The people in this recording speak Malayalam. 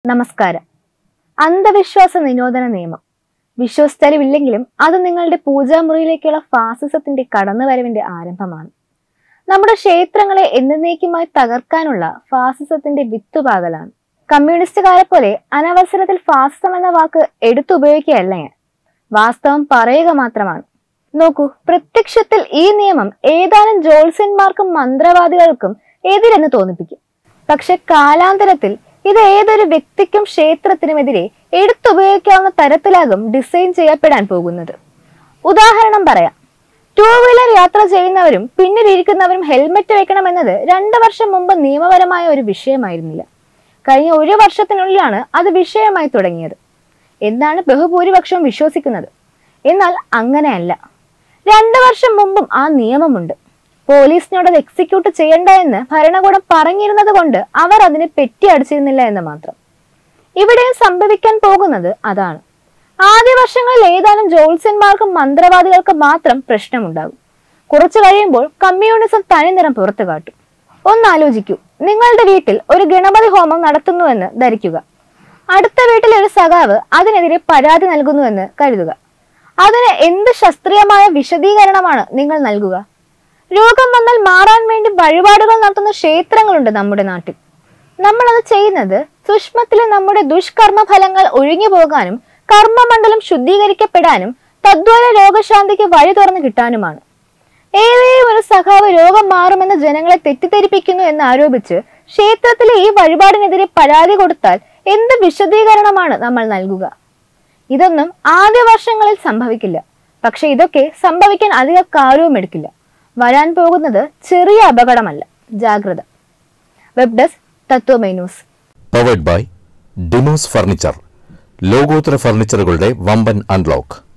നമസ്കാരം അന്ധവിശ്വാസ നിരോധന നിയമം വിശ്വസിച്ചാലുമില്ലെങ്കിലും അത് നിങ്ങളുടെ പൂജാമുറിയിലേക്കുള്ള ഫാസിസത്തിന്റെ കടന്നുവരവിന്റെ ആരംഭമാണ് നമ്മുടെ ക്ഷേത്രങ്ങളെ എന്നേക്കുമായി തകർക്കാനുള്ള ഫാസിസത്തിന്റെ വിത്തുപാകലാണ് കമ്മ്യൂണിസ്റ്റുകാരെ പോലെ അനവസരത്തിൽ ഫാസിസം എന്ന വാക്ക് എടുത്തുപയോഗിക്കുകയല്ല ഞാൻ വാസ്തവം പറയുക മാത്രമാണ് നോക്കൂ പ്രത്യക്ഷത്തിൽ ഈ നിയമം ഏതാനും ജോത്സ്യന്മാർക്കും മന്ത്രവാദികൾക്കും എതിരെന്ന് തോന്നിപ്പിക്കും പക്ഷെ കാലാന്തരത്തിൽ ഇത് ഏതൊരു വ്യക്തിക്കും ക്ഷേത്രത്തിനുമെതിരെ എടുത്തുപയോഗിക്കാവുന്ന തരത്തിലാകും ഡിസൈൻ ചെയ്യപ്പെടാൻ പോകുന്നത് ഉദാഹരണം പറയാം ടൂ വീലർ യാത്ര ചെയ്യുന്നവരും പിന്നിലിരിക്കുന്നവരും ഹെൽമെറ്റ് വെക്കണമെന്നത് രണ്ട് വർഷം മുമ്പ് നിയമപരമായ ഒരു വിഷയമായിരുന്നില്ല കഴിഞ്ഞ ഒരു വർഷത്തിനുള്ളിലാണ് അത് വിഷയമായി തുടങ്ങിയത് എന്നാണ് ബഹുഭൂരിപക്ഷവും വിശ്വസിക്കുന്നത് എന്നാൽ അങ്ങനെയല്ല രണ്ട് വർഷം മുമ്പും ആ നിയമമുണ്ട് പോലീസിനോട് അത് എക്സിക്യൂട്ട് ചെയ്യണ്ട എന്ന് ഭരണകൂടം പറഞ്ഞിരുന്നത് കൊണ്ട് അവർ അതിനെ പെറ്റി അടിച്ചിരുന്നില്ല എന്ന് മാത്രം ഇവിടെയും സംഭവിക്കാൻ പോകുന്നത് അതാണ് ആദ്യ വർഷങ്ങളിൽ ഏതാനും ജോത്സ്യന്മാർക്കും മന്ത്രവാദികൾക്കും മാത്രം പ്രശ്നമുണ്ടാകും കുറച്ചു കഴിയുമ്പോൾ കമ്മ്യൂണിസം തനിനിറം പുറത്തു കാട്ടും ഒന്നാലോചിക്കൂ നിങ്ങളുടെ വീട്ടിൽ ഒരു ഗണപതി ഹോമം നടത്തുന്നുവെന്ന് ധരിക്കുക അടുത്ത വീട്ടിലെ ഒരു സഖാവ് അതിനെതിരെ പരാതി നൽകുന്നുവെന്ന് കരുതുക അതിന് എന്ത് ശാസ്ത്രീയമായ വിശദീകരണമാണ് നിങ്ങൾ നൽകുക രോഗം വന്നാൽ മാറാൻ വേണ്ടി വഴിപാടുകൾ നടത്തുന്ന ക്ഷേത്രങ്ങളുണ്ട് നമ്മുടെ നാട്ടിൽ നമ്മൾ അത് ചെയ്യുന്നത് സുഷ്മത്തിലെ നമ്മുടെ ദുഷ്കർമ്മ ഫലങ്ങൾ ഒഴിഞ്ഞു പോകാനും കർമ്മമണ്ഡലം ശുദ്ധീകരിക്കപ്പെടാനും തദ്വാര രോഗശാന്തിക്ക് വഴി തുറന്നു കിട്ടാനുമാണ് ഏതെങ്കിലും ഒരു സഖാവ് രോഗം മാറുമെന്ന് ജനങ്ങളെ തെറ്റിദ്ധരിപ്പിക്കുന്നു എന്ന് ആരോപിച്ച് ക്ഷേത്രത്തിലെ ഈ വഴിപാടിനെതിരെ പരാതി കൊടുത്താൽ എന്ത് വിശദീകരണമാണ് നമ്മൾ നൽകുക ഇതൊന്നും ആദ്യ വർഷങ്ങളിൽ സംഭവിക്കില്ല പക്ഷെ ഇതൊക്കെ സംഭവിക്കാൻ അധിക കാലവും എടുക്കില്ല വരാൻ പോകുന്നത് ചെറിയ അപകടമല്ല ജാഗ്രത web desk Tatwamayi news powered by ഡിമോസ് ഫർണിച്ചർ ലോകോത്തര ഫർണിച്ചറുകളുടെ വമ്പൻ അൺലോക്ക്